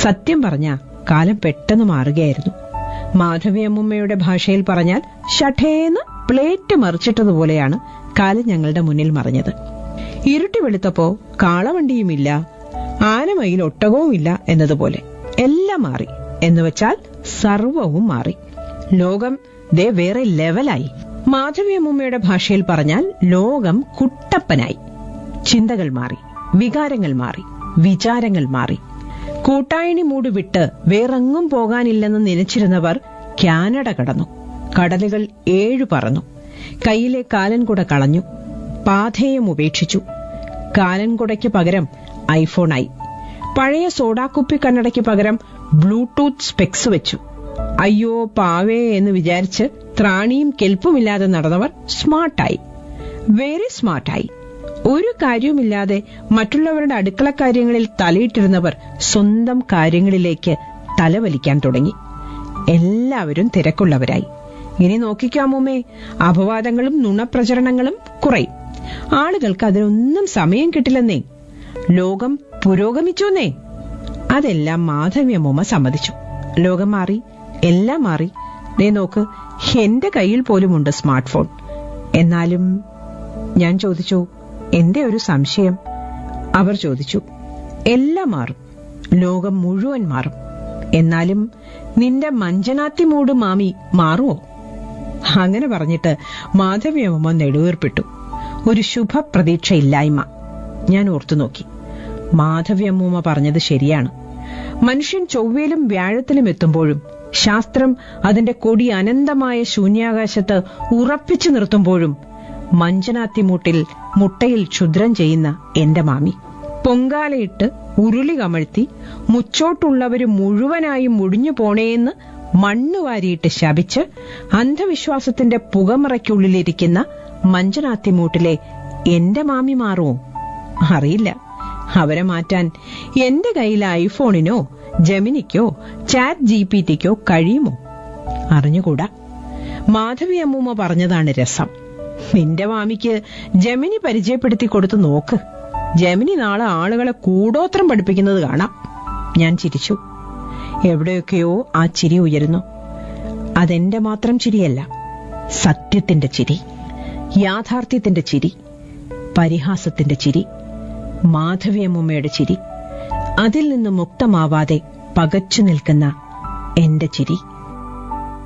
സത്യം പറഞ്ഞ കാലം പെട്ടെന്ന് മാറുകയായിരുന്നു മാധവിയമ്മയുടെ ഭാഷയിൽ പറഞ്ഞാൽ ഷഠേന്ന് പ്ലേറ്റ് മറിച്ചിട്ടതുപോലെയാണ് കാലം ഞങ്ങളുടെ മുന്നിൽ മറിഞ്ഞത് ഇരുട്ടി വെളുത്തപ്പോ കാളവണ്ടിയുമില്ല ആനമയിൽ ഒട്ടകവുമില്ല എന്നതുപോലെ എല്ലാം മാറി എന്നുവെച്ചാൽ സർവവും മാറി ലോകം ദേ വേറെ ലെവലായി മാധവിയമ്മയുടെ ഭാഷയിൽ പറഞ്ഞാൽ ലോകം കുട്ടപ്പനായി ചിന്തകൾ മാറി വികാരങ്ങൾ മാറി വിചാരങ്ങൾ മാറി കൂട്ടായണി മൂട് വിട്ട് വേറെങ്ങും പോകാനില്ലെന്ന് നനച്ചിരുന്നവർ കാനഡ കടന്നു കടലുകൾ ഏഴു പറന്നു കയ്യിലെ കാലൻകുട കളഞ്ഞു പാഥേയം ഉപേക്ഷിച്ചു കാലൻകുടയ്ക്ക് പകരം ഐഫോണായി പഴയ സോഡാക്കുപ്പി കണ്ണടയ്ക്ക് പകരം ബ്ലൂടൂത്ത് സ്പെക്സ് വെച്ചു അയ്യോ പാവേ എന്ന് വിചാരിച്ച് ത്രാണിയും കെൽപ്പുമില്ലാതെ നടന്നവർ സ്മാർട്ടായി വെരി സ്മാർട്ടായി ഒരു കാര്യവുമില്ലാതെ മറ്റുള്ളവരുടെ അടുക്കള കാര്യങ്ങളിൽ തലയിട്ടിരുന്നവർ സ്വന്തം കാര്യങ്ങളിലേക്ക് തലവലിക്കാൻ തുടങ്ങി എല്ലാവരും തിരക്കുള്ളവരായി ഇനി നോക്കിക്കാമോമേ അപവാദങ്ങളും നുണപ്രചരണങ്ങളും കുറയും ആളുകൾക്ക് അതിനൊന്നും സമയം കിട്ടില്ലെന്നേ ലോകം പുരോഗമിച്ചുവെന്നേ അതെല്ലാം മാധവ്യമൂമ്മ സമ്മതിച്ചു ലോകം മാറി എല്ലാം മാറി ദേ നോക്ക് എന്റെ കയ്യിൽ പോലുമുണ്ട് സ്മാർട്ട് ഫോൺ എന്നാലും ഞാൻ ചോദിച്ചു എന്റെ ഒരു സംശയം അവർ ചോദിച്ചു എല്ലാം മാറും ലോകം മുഴുവൻ മാറും എന്നാലും നിന്റെ മഞ്ചനാത്തി മൂട് മാമി മാറുമോ അങ്ങനെ പറഞ്ഞിട്ട് മാധവിയമ്മ നെടുവീർപ്പിട്ടു ഒരു ശുഭപ്രതീക്ഷയില്ലായ്മ ഞാൻ ഓർത്തു നോക്കി മാധവിയമ്മൂമ്മ പറഞ്ഞത് ശരിയാണ് മനുഷ്യൻ ചൊവ്വയിലും വ്യാഴത്തിലും എത്തുമ്പോഴും ശാസ്ത്രം അതിന്റെ കൊടി അനന്തമായ ശൂന്യാകാശത്ത് ഉറപ്പിച്ചു നിർത്തുമ്പോഴും മഞ്ചനാത്തിമൂട്ടിൽ മുട്ടയിൽ ക്ഷുദ്രം ചെയ്യുന്ന എന്റെ മാമി പൊങ്കാലയിട്ട് ഉരുളി കമഴ്ത്തി മുച്ചോട്ടുള്ളവര് മുഴുവനായും മുടിഞ്ഞു പോണേന്ന് മണ്ണ് വാരിയിട്ട് ശപിച്ച് അന്ധവിശ്വാസത്തിന്റെ പുകമറയ്ക്കുള്ളിലിരിക്കുന്ന മഞ്ചനാത്തിമൂട്ടിലെ എന്റെ മാമി മാറുമോ അറിയില്ല അവരെ മാറ്റാൻ എന്റെ കയ്യിൽ ഐഫോണിനോ ജെമിനിക്കോ ചാറ്റ് ജി പി ടിക്കോ കഴിയുമോ അറിഞ്ഞുകൂടാ മാധവി അമ്മൂമ്മ പറഞ്ഞതാണ് രസം നിന്റെ മാമിക്ക് ജമിനി പരിചയപ്പെടുത്തി കൊടുത്തു നോക്ക് ജമിനി നാളെ ആളുകളെ കൂടോത്രം പഠിപ്പിക്കുന്നത് കാണാം ഞാൻ ചിരിച്ചു എവിടെയൊക്കെയോ ആ ചിരി ഉയരുന്നു അതെന്റെ മാത്രം ചിരിയല്ല സത്യത്തിന്റെ ചിരി യാഥാർത്ഥ്യത്തിന്റെ ചിരി പരിഹാസത്തിന്റെ ചിരി മാധവിയമ്മയുടെ ചിരി അതിൽ നിന്ന് മുക്തമാവാതെ പകച്ചു നിൽക്കുന്ന എന്റെ ചിരി